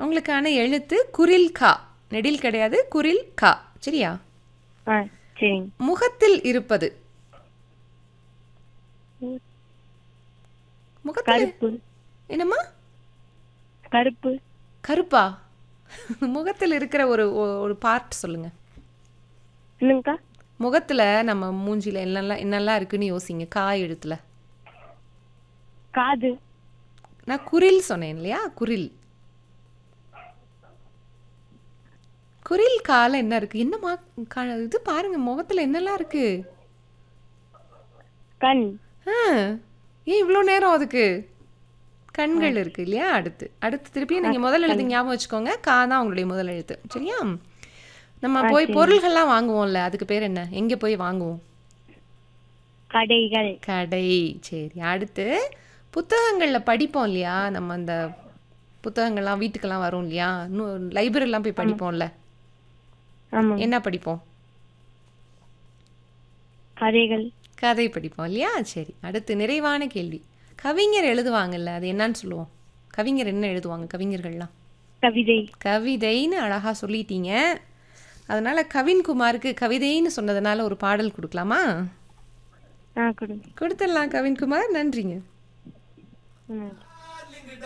உங்களுக்கான எழுத்து குரில் கா நெடில் கிடையாது குரில் கா சரியா ஆ சரிங்க முகத்தில் இருப்பது முகத்தில் கருப்பு என்னம்மா கருப்பு கருப்பா முகத்தில் இருக்கிற ஒரு ஒ- ஒரு பார்ட் சொல்லுங்க என்னங்கக்கா முகத்துல நம்ம மூஞ்சில என்னெல்லாம் என்னெல்லாம் இருக்குன்னு யோசிங்க கா எழுத்துல காது நான் குரில் சொன்னேன் இல்லையா குரில் குரில் கால என்ன இருக்கு என்னம்மா க- இது பாருங்க முகத்துல என்னெல்லாம் இருக்கு கண் ஆ ஏன் இவ்வளோ நேரம் அதுக்கு கண்கள் இருக்கு இல்லையா அடுத்து அடுத்து திருப்பியும் நீங்க முதல் எழுத்து ஞாபகம் வச்சுக்கோங்க கா தான் உங்களுடைய முதல் எழுத்து சரியா நம்ம போய் பொருள்கள்லாம் வாங்குவோம்ல அதுக்கு பேர் என்ன எங்க போய் வாங்குவோம் கடைகள் கடை சரி அடுத்து புத்தகங்கள்ல படிப்போம் இல்லையா நம்ம அந்த புத்தகங்கள்லாம் வீட்டுக்கெல்லாம் வரும் இல்லையா இன்னும் லைப்ரரிலாம் போய் படிப்போம்ல ஆமாம் என்ன படிப்போம் கதைகள் கதை படிப்போம் இல்லையா சரி அடுத்து நிறைவான கேள்வி கவிஞர் எழுதுவாங்கல்ல அது என்னன்னு சொல்லுவோம் கவிஞர் என்ன எழுதுவாங்க கவிஞர்கள்லாம் கவிதை கவிதைன்னு அழகா சொல்லிட்டீங்க அதனால கவின்குமாருக்கு கவிதைன்னு சொன்னதுனால ஒரு பாடல் கொடுக்கலாமா ஆ கொடுங்க கொடுத்துடலாம் கவின்குமார் நன்றிங்க ம்